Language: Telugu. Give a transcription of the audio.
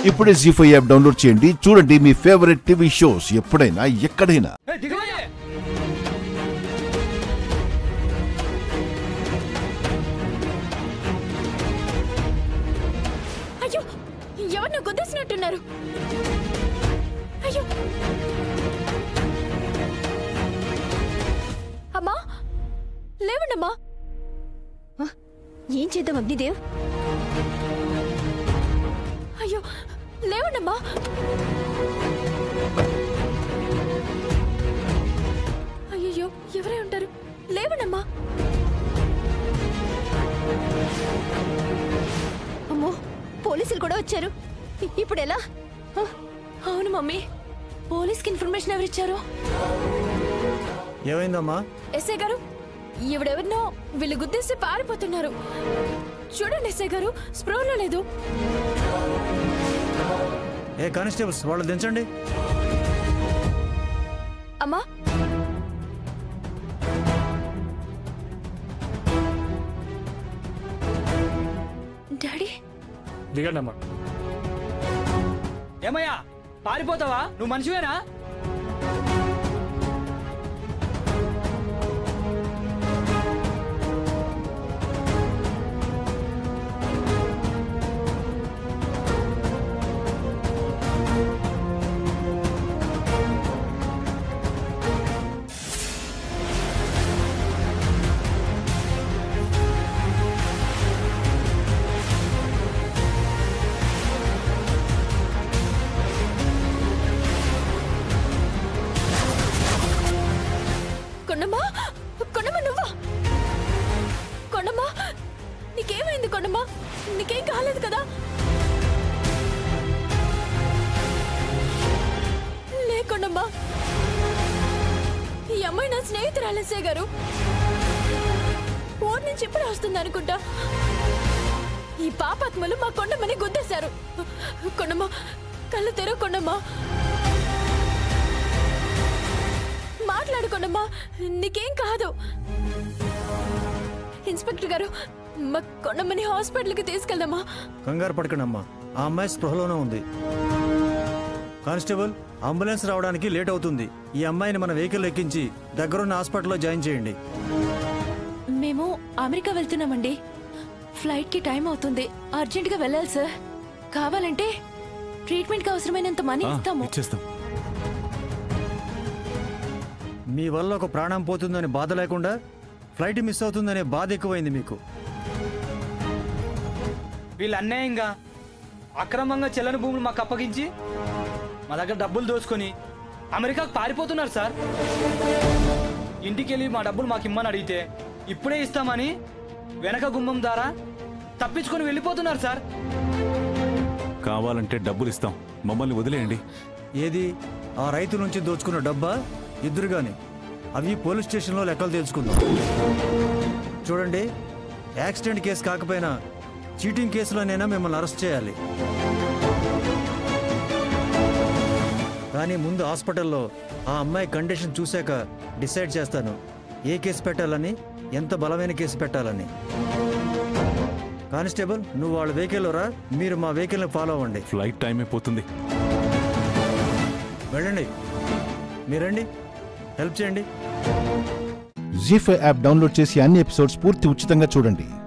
ఇప్పుడే జీ ఫైవ్ యాప్ డౌన్లోడ్ చేయండి చూడండి మీ ఫేవరెట్ టీవీ షోస్ ఎప్పుడైనా ఎక్కడైనా అయ్యో ఎవరినో గుద్దేసినట్టున్నారు అయ్యో అమ్మా లేవండమ్మా ఆ, ఏం చేద్దాం అగ్నిదేవ్ అయ్యో లేవండమ్మా అయ్యయ్యో ఎవరై ఉంటారు లేవండమ్మా అమ్మో పోలీసులు కూడా వచ్చారు ఇ- ఇప్పుడు ఎలా ఆ, అవును మమ్మీ పోలీస్కి ఇన్ఫర్మేషన్ ఎవరిచ్చారు ఏమైందమ్మా ఎస్ఐ గారు ఎవడెవరినో వీళ్ళు గుద్దేసి పారిపోతున్నారు చూడండి ఎస్ఐ గారు స్ప్రోలో లేదు ఏ కానిస్టేబుల్స్ వాళ్ళు దించండి అమ్మా డాడీ దిగండి అమ్మా ఏమయ్యా పారిపోతావా నువ్వు మనిషివేనా కొండమ్మా కొండమ్మ నువ్వా కొండమ్మా నీకేమైంది కొండమ్మా నీకేం కాలేదు కదా లే కొండమ్మా ఈ అమ్మాయి నా స్నేహితురాలు ఎస్ఐ గారు ఊరి నుంచి ఇప్పుడు వస్తుంది అనుకుంటా ఈ పాపాత్మలు మా కొండమ్మని గుద్దేశారు కొండమ్మ కళ్ళు తెరవ కొండమ్మా మాట్లాడుకోండమ్మా నీకేం కాదు ఇన్స్పెక్టర్ గారు మా కొండమ్మని హాస్పిటల్కి తీసుకెళ్దామా కంగారు పడకండమ్మా ఆ అమ్మాయి స్పృహలోనే ఉంది కానిస్టేబుల్ అంబులెన్స్ రావడానికి లేట్ అవుతుంది ఈ అమ్మాయిని మన వెహికల్ ఎక్కించి దగ్గరున్న హాస్పిటల్లో జాయిన్ చేయండి మేము అమెరికా వెళ్తున్నామండి ఫ్లైట్ కి టైం అవుతుంది అర్జెంట్ గా వెళ్ళాలి సార్ కావాలంటే ట్రీట్మెంట్ కి అవసరమైనంత మనీ ఇస్తాము ఇచ్చేస్తాం మీ వల్ల ఒక ప్రాణం పోతుందని బాధ లేకుండా ఫ్లైట్ మిస్ అవుతుందనే బాధ ఎక్కువైంది మీకు వీళ్ళు అన్యాయంగా అక్రమంగా చెల్లని భూములు మాకు అప్పగించి మా దగ్గర డబ్బులు దోచుకొని అమెరికాకు పారిపోతున్నారు సార్ ఇంటికి వెళ్ళి మా డబ్బులు మాకు ఇమ్మని అడిగితే ఇప్పుడే ఇస్తామని వెనక గుమ్మం ద్వారా తప్పించుకొని వెళ్ళిపోతున్నారు సార్ కావాలంటే డబ్బులు ఇస్తాం మమ్మల్ని వదిలేయండి ఏది ఆ రైతు నుంచి దోచుకున్న డబ్బా ఇద్దరు గాని అవి పోలీస్ స్టేషన్లో లెక్కలు తెలుసుకుందాం చూడండి యాక్సిడెంట్ కేసు కాకపోయినా చీటింగ్ కేసులోనైనా మిమ్మల్ని అరెస్ట్ చేయాలి కానీ ముందు హాస్పిటల్లో ఆ అమ్మాయి కండిషన్ చూశాక డిసైడ్ చేస్తాను ఏ కేసు పెట్టాలని ఎంత బలమైన కేసు పెట్టాలని కానిస్టేబుల్ నువ్వు వాళ్ళ వెహికల్లో రా మీరు మా వెహికల్ని ఫాలో అవ్వండి ఫ్లైట్ టైం అయిపోతుంది వెళ్ళండి మీరండి హెల్ప్ చేయండి జీ ఫైవ్ యాప్ డౌన్లోడ్ చేసి అన్ని ఎపిసోడ్స్ పూర్తి ఉచితంగా చూడండి